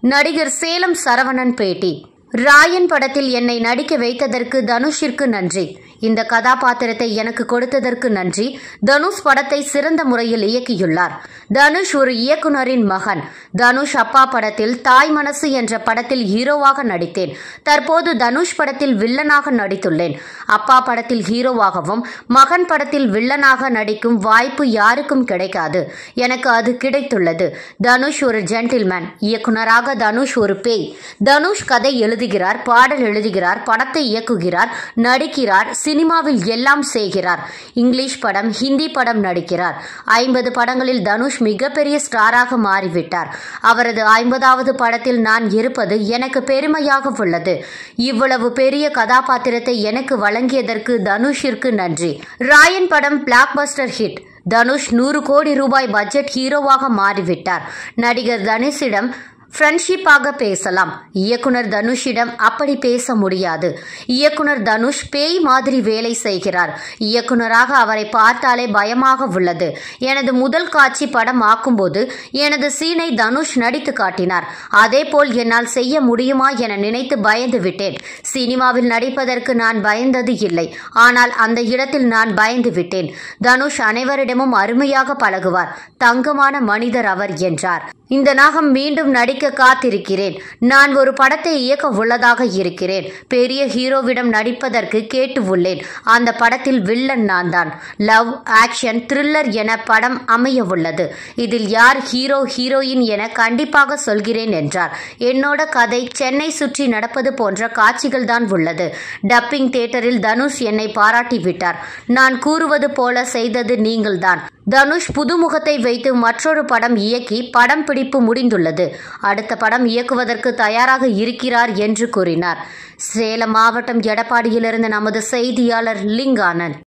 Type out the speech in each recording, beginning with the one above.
நடிகர் சேலம் சரவணன் பேட்டி ராயன் படத்தில் என்னை நடிக்க வைத்ததற்கு தனுஷிற்கு நன்றி இந்த கதாபாத்திரத்தை எனக்கு கொடுத்ததற்கு நன்றி தனுஷ் படத்தை சிறந்த முறையில் இயக்கியுள்ளார் தனுஷ் ஒரு இயக்குனரின் மகன் தனுஷ் அப்பா படத்தில் தாய் மனசு என்ற படத்தில் ஹீரோவாக நடித்தேன் தற்போது தனுஷ் படத்தில் வில்லனாக நடித்துள்ளேன் அப்பா படத்தில் ஹீரோவாகவும் மகன் படத்தில் வில்லனாக நடிக்கும் வாய்ப்பு யாருக்கும் கிடைக்காது எனக்கு அது கிடைத்துள்ளது தனுஷ் ஒரு ஜென்டில்மேன் இயக்குனராக தனுஷ் ஒரு பேய் தனுஷ் கதை எழுதுகிறார் பாடல் எழுதுகிறார் படத்தை இயக்குகிறார் நடிக்கிறார் சினிமாவில் எல்லாம் செய்கிறார் இங்கிலீஷ் படம் ஹிந்தி படம் நடிக்கிறார் ஐம்பது படங்களில் தனுஷ் மிகப்பெரிய ஸ்டாராக மாறிவிட்டார் அவரது ஐம்பதாவது படத்தில் நான் இருப்பது எனக்கு பெருமையாக உள்ளது இவ்வளவு பெரிய கதாபாத்திரத்தை எனக்கு வழங்கியதற்கு தனுஷிற்கு நன்றி ராயன் படம் பிளாக் பஸ்டர் ஹிட் தனுஷ் நூறு கோடி ரூபாய் பட்ஜெட் ஹீரோவாக மாறிவிட்டார் நடிகர் தனுஷிடம் ஃப்ரெண்ட்ஷிப்பாக பேசலாம் இயக்குனர் தனுஷிடம் அப்படி பேச முடியாது இயக்குனர் தனுஷ் பேய் மாதிரி வேலை செய்கிறார் இயக்குனராக அவரை பார்த்தாலே பயமாக உள்ளது எனது முதல் காட்சி படம் ஆக்கும்போது எனது சீனை தனுஷ் நடித்து காட்டினார் அதேபோல் என்னால் செய்ய முடியுமா என நினைத்து பயந்து விட்டேன் சினிமாவில் நடிப்பதற்கு நான் பயந்தது இல்லை ஆனால் அந்த இடத்தில் நான் பயந்து விட்டேன் தனுஷ் அனைவரிடமும் அருமையாக பழகுவார் தங்கமான மனிதர் அவர் என்றார் இந்த நாகம் மீண்டும் நடிக்க காத்திருக்கிறேன் நான் ஒரு படத்தை இயக்க உள்ளதாக இருக்கிறேன் பெரிய ஹீரோவிடம் நடிப்பதற்கு கேட்டு உள்ளேன் அந்த படத்தில் வில்லன் நான் தான் லவ் ஆக்ஷன் த்ரில்லர் என படம் அமைய உள்ளது இதில் யார் ஹீரோ ஹீரோயின் என கண்டிப்பாக சொல்கிறேன் என்றார் என்னோட கதை சென்னை சுற்றி நடப்பது போன்ற காட்சிகள் தான் உள்ளது டப்பிங் தியேட்டரில் தனுஷ் என்னை பாராட்டி விட்டார் நான் கூறுவது போல செய்தது நீங்கள்தான் தனுஷ் புதுமுகத்தை வைத்து மற்றொரு படம் இயக்கி படம் பிடிப்பு முடிந்துள்ளது அடுத்த படம் இயக்குவதற்கு தயாராக இருக்கிறார் என்று கூறினார் சேலம் மாவட்டம் எடப்பாடியிலிருந்து நமது செய்தியாளர் லிங்கானந்த்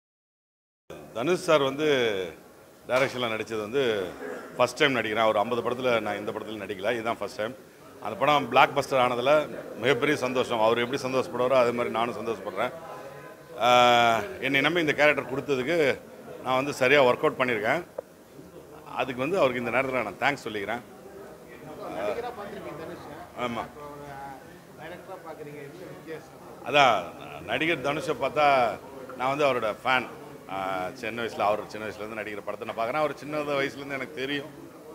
தனுஷ் சார் வந்து டைரக்ஷனில் நடித்தது வந்து ஃபஸ்ட் டைம் நடிக்கிறேன் ஒரு ஐம்பது படத்தில் நான் இந்த படத்தில் நடிக்கல இதுதான் ஃபஸ்ட் டைம் அந்த படம் பிளாக் பஸ்டர் ஆனதில் மிகப்பெரிய சந்தோஷம் அவர் எப்படி சந்தோஷப்படுவாரோ அதே மாதிரி நானும் சந்தோஷப்படுறேன் ஆஹ் என்னை நம்பி இந்த கேரக்டர் கொடுத்ததுக்கு நான் வந்து சரியாக ஒர்க் அவுட் பண்ணியிருக்கேன் அதுக்கு வந்து அவருக்கு இந்த நேரத்தில் நான் தேங்க்ஸ் சொல்லிக்கிறேன் ஆமாம் அதான் நடிகர் தனுஷை பார்த்தா நான் வந்து அவரோட ஃபேன் சின்ன வயசில் அவர் சின்ன வயசுலேருந்து நடிக்கிற படத்தை நான் பார்க்குறேன் அவர் சின்ன வயசுலேருந்து எனக்கு தெரியும்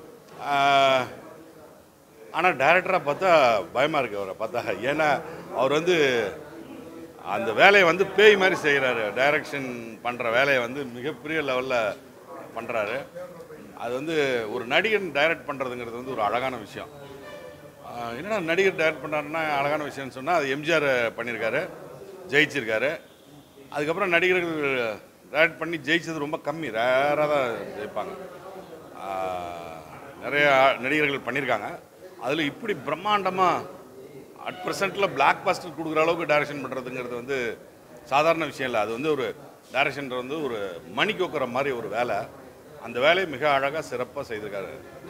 ஆனால் டைரக்டராக பார்த்தா பயமாக இருக்குது அவரை பார்த்தா ஏன்னா அவர் வந்து அந்த வேலையை வந்து பேய் மாதிரி செய்கிறாரு டைரக்ஷன் பண்ணுற வேலையை வந்து மிகப்பெரிய லெவலில் பண்ணுறாரு அது வந்து ஒரு நடிகன் டைரக்ட் பண்ணுறதுங்கிறது வந்து ஒரு அழகான விஷயம் ஆஹ் என்னடா நடிகர் டைரக்ட் பண்ணுறாருன்னா அழகான விஷயம்னு சொன்னால் அது எம்ஜிஆர் பண்ணியிருக்காரு ஜெயிச்சிருக்காரு அதுக்கப்புறம் நடிகர்கள் டைரக்ட் பண்ணி ஜெயிச்சது ரொம்ப கம்மி ரேராக தான் ஜெயிப்பாங்க ஆஹ் நிறைய நடிகர்கள் பண்ணியிருக்காங்க அதில் இப்படி பிரம்மாண்டமாக அட் ப்ரெசென்ட்டில் பிளாக் பாஸ்டர் கொடுக்குற அளவுக்கு டைரக்ஷன் பண்ணுறதுங்கிறது வந்து சாதாரண விஷயம் இல்லை அது வந்து ஒரு டைரக்ஷன் வந்து ஒரு மணிக்கு வைக்கிற மாதிரி ஒரு வேலை அந்த வேலையை மிக அழகாக சிறப்பாக செய்திருக்காரு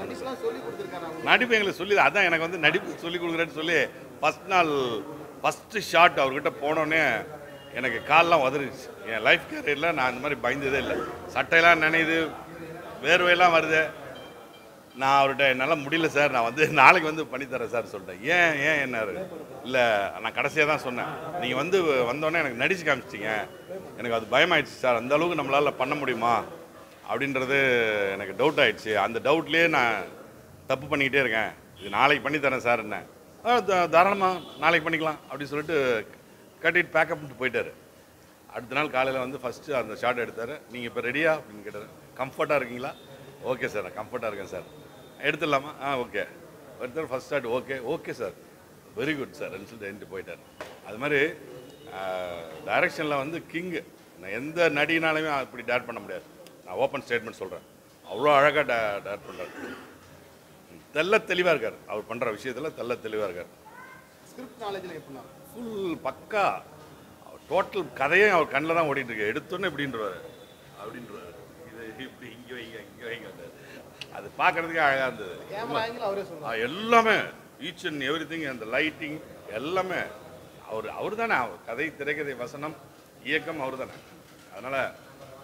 நடிப்பு எங்களுக்கு சொல்லி அதான் எனக்கு வந்து நடிப்பு சொல்லி கொடுக்குறேன்னு சொல்லி ஃபஸ்ட் நாள் ஃபஸ்ட்டு ஷாட் அவர்கிட்ட போனோடனே எனக்கு கால்லாம் உதறிச்சு என் லைஃப் கேரியரில் நான் இந்த மாதிரி பயந்ததே இல்லை சட்டையெல்லாம் நினையுது வேர்வையெல்லாம் வருது நான் அவர்கிட்ட என்னால் முடியல சார் நான் வந்து நாளைக்கு வந்து பண்ணித்தரேன் சார் சொல்லிட்டேன் ஏன் ஏன் என்னாரு இல்லை நான் கடைசியாக தான் சொன்னேன் நீங்கள் வந்து வந்தோடனே எனக்கு நடிச்சு காமிச்சிட்டீங்க எனக்கு அது பயமாயிடுச்சு சார் அந்த அளவுக்கு நம்மளால் பண்ண முடியுமா அப்படின்றது எனக்கு டவுட் ஆயிடுச்சு அந்த டவுட்லேயே நான் தப்பு பண்ணிக்கிட்டே இருக்கேன் இது நாளைக்கு பண்ணித்தரேன் சார் என்ன தாராளமாக நாளைக்கு பண்ணிக்கலாம் அப்படின்னு சொல்லிட்டு கட்டிட்டு பேக்கப் பண்ணிட்டு போயிட்டாரு அடுத்த நாள் காலையில் வந்து ஃபஸ்ட்டு அந்த ஷாட் எடுத்தார் நீங்கள் இப்போ ரெடியா அப்படின்னு கேட்டார் கம்ஃபர்ட்டாக இருக்கீங்களா ஓகே சார் நான் கம்ஃபர்ட்டாக இருக்கேன் சார் எடுத்துடலாமா ஆ ஓகே எடுத்தார் first shot okay okay sir very good sir சொல்லிட்டு என்ட்டு போயிட்டார் அது மாதிரி டைரக்ஷனில் வந்து கிங்கு நான் எந்த நடினாலுமே அப்படி டேட் பண்ண முடியாது நான் ஓப்பன் ஸ்டேட்மெண்ட் சொல்கிறேன் அவ்வளோ அழகாக டே டேட் பண்ணுறாரு தெல்ல தெளிவாக இருக்கார் அவர் பண்ணுற விஷயத்தில் தெல்ல தெளிவாக இருக்கார் ஸ்கிரிப்ட் நாலேஜில் எப்படின்னா ஃபுல் பக்கா டோட்டல் கதையே அவர் கண்ணில் தான் ஓடிட்டு இருக்கு எடுத்தோன்னே இப்படின்றவாரு அப்படின்றவாரு இது இப்படி இங்கே வைங்க இங்கே வைங்க அது பார்க்கறதுக்கே அழகாக இருந்தது கேமரா ஆங்கிள் அவரே சொல்றாரு ஆ, எல்லாமே ஈச் அண்ட் எவ்ரி திங் அந்த லைட்டிங் எல்லாமே அவர் அவர் தானே அவர் கதை திரைக்கதை வசனம் இயக்கம் அவர் தானே அதனால்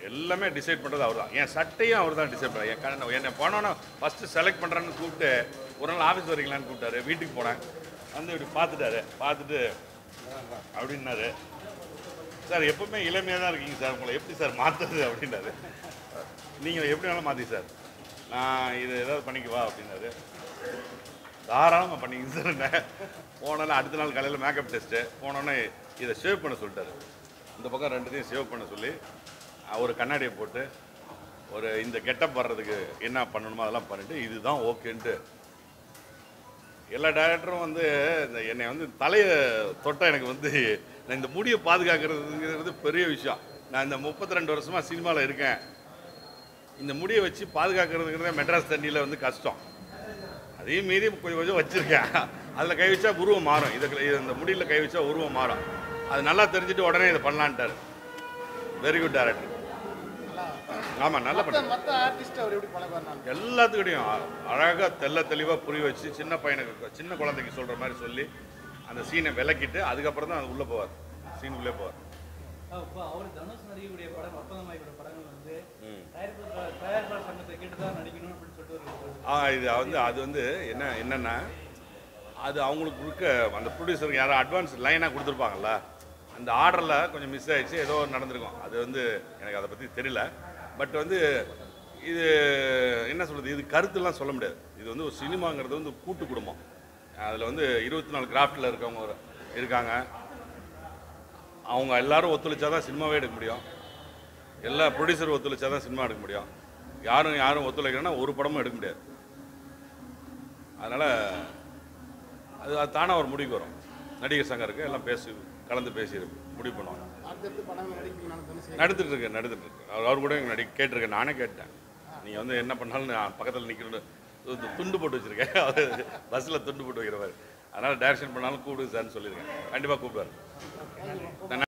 எல்லாமே டிசைட் பண்ணுறது அவர் தான் என் சட்டையும் அவர் தான் டிசைட் பண்ணார் என் கண்ண என்னை போனோன்னா ஃபஸ்ட்டு செலக்ட் பண்ணுறேன்னு கூப்பிட்டு ஒரு நாள் ஆஃபீஸ் வரீங்களான்னு கூப்பிட்டாரு வீட்டுக்கு போனேன் வந்து இப்படி பார்த்துட்டாரு பார்த்துட்டு அப்படின்னாரு சார் எப்பவுமே இளமையாக தான் இருக்கீங்க சார் உங்களை எப்படி சார் மாற்றுறது அப்படின்னாரு நீங்கள் எப்படி வேணாலும் மாற்றி சார் நான் இது ஏதாவது பண்ணிக்குவா அப்படின்னாரு தாராளமாக பண்ணிங்க சார் என்ன போனோன்னே அடுத்த நாள் காலையில் மேக்கப் டெஸ்ட்டு போனோன்னே இதை ஷேவ் பண்ண சொல்லிட்டாரு இந்த பக்கம் ரெண்டுத்தையும் ஷேவ் பண்ண சொல்லி அஹ், ஒரு கண்ணாடியை போட்டு ஒரு இந்த கெட்டப் வர்றதுக்கு என்ன பண்ணணுமோ அதெல்லாம் பண்ணிட்டு இதுதான் ஓகேன்ட்டு எல்லா டேரக்டரும் வந்து இந்த என்னை வந்து தலையை தொட்டால் எனக்கு வந்து நான் இந்த முடியை பாதுகாக்கிறதுங்கிறது பெரிய விஷயம் நான் இந்த முப்பத்தி ரெண்டு வருஷமாக சினிமாவில் இருக்கேன் இந்த முடியை வச்சு பாதுகாக்கிறதுங்கிறதே மெட்ராஸ் தண்ணியில் வந்து கஷ்டம் அதையும் மீறி கொஞ்சம் கொஞ்சம் வச்சுருக்கேன் அதில் கை வச்சா உருவம் மாறும் இதுக்கு இது இந்த முடியில் கை வச்சா உருவம் மாறும் அது நல்லா தெரிஞ்சுட்டு உடனே இதை பண்ணலான்ட்டார் வெரி குட் டேரக்டர் ஆமாம் நல்லா மத்த பண்ண மத்த ஆர்டிஸ்ட் அவர் எப்படி பழகுவார் நான் எல்லாத்துக்கிட்டையும் அழகாக தெள்ள தெளிவாக புரிய வச்சு சின்ன பையனுக்கு சின்ன குழந்தைக்கு சொல்கிற மாதிரி சொல்லி அந்த சீனை விளக்கிட்டு அதுக்கப்புறம் தான் அது உள்ளே போவார் சீனுக்குள்ளே போவார் இப்போ அவர் தனுஷ் நடிக்கக்கூடிய படம் ஒப்பந்தமாகிற படங்கள் வந்து ம். தயாரிப்பாளர் தயாரிப்பாளர் சங்கத்தை கேட்டு தான் நடிக்கணும் அப்படின்னு சொல்லிட்டு ஒரு ஆ இது வந்து அது வந்து என்ன என்னென்னா அது அவங்களுக்கு கொடுக்க அந்த ப்ரொடியூசருக்கு யாரும் அட்வான்ஸ் லைனாக கொடுத்துருப்பாங்கல்ல அந்த ஆர்டரில் கொஞ்சம் மிஸ் ஆயிடுச்சு ஏதோ ஒன்று நடந்திருக்கும் அது வந்து எனக்கு அதை பற்றி தெரியல பட் வந்து இது என்ன சொல்கிறது இது கருத்துலாம் சொல்ல முடியாது இது வந்து ஒரு சினிமாங்கிறது வந்து கூட்டு குடும்பம் அதில் வந்து இருபத்தி நாலு கிராஃப்டில் இருக்கவங்க ஒரு- இருக்காங்க அவங்க எல்லாரும் ஒத்துழைச்சா தான் சினிமாவே எடுக்க முடியும் எல்லா ப்ரொடியூசர் ஒத்துழைச்சா தான் சினிமா எடுக்க முடியும் யாரும் யாரும் ஒத்துழைக்கலைன்னா ஒரு படமும் எடுக்க முடியாது அதனால் அது அது தானாக ஒரு முடிவுக்கு வரும் நடிகர் சங்கம் இருக்குது எல்லாம் பேசி கலந்து பேசி முடிவு பண்ணுவாங்க அடுத்தடுத்து படங்கள் நடிக்கணும் நான் தனுஷ் நடந்துட்டு இருக்கு நடந்துட்டு இருக்கு அவர் அவர் கூட எங்க நடி கேட்டிருக்கேன் நானே கேட்டேன் நீங்கள் வந்து என்ன பண்ணாலும் நான் பக்கத்தில் நிற்கணும்னு து- துண்டு போட்டு வச்சுருக்கேன் அவர் பஸ்ஸில் துண்டு போட்டு வைக்கிற மாதிரி அதனால் டைரக்ஷன் பண்ணாலும் கூப்பிடுங்க சார்னு சொல்லியிருக்கேன் கண்டிப்பாக கூப்பிடுவார்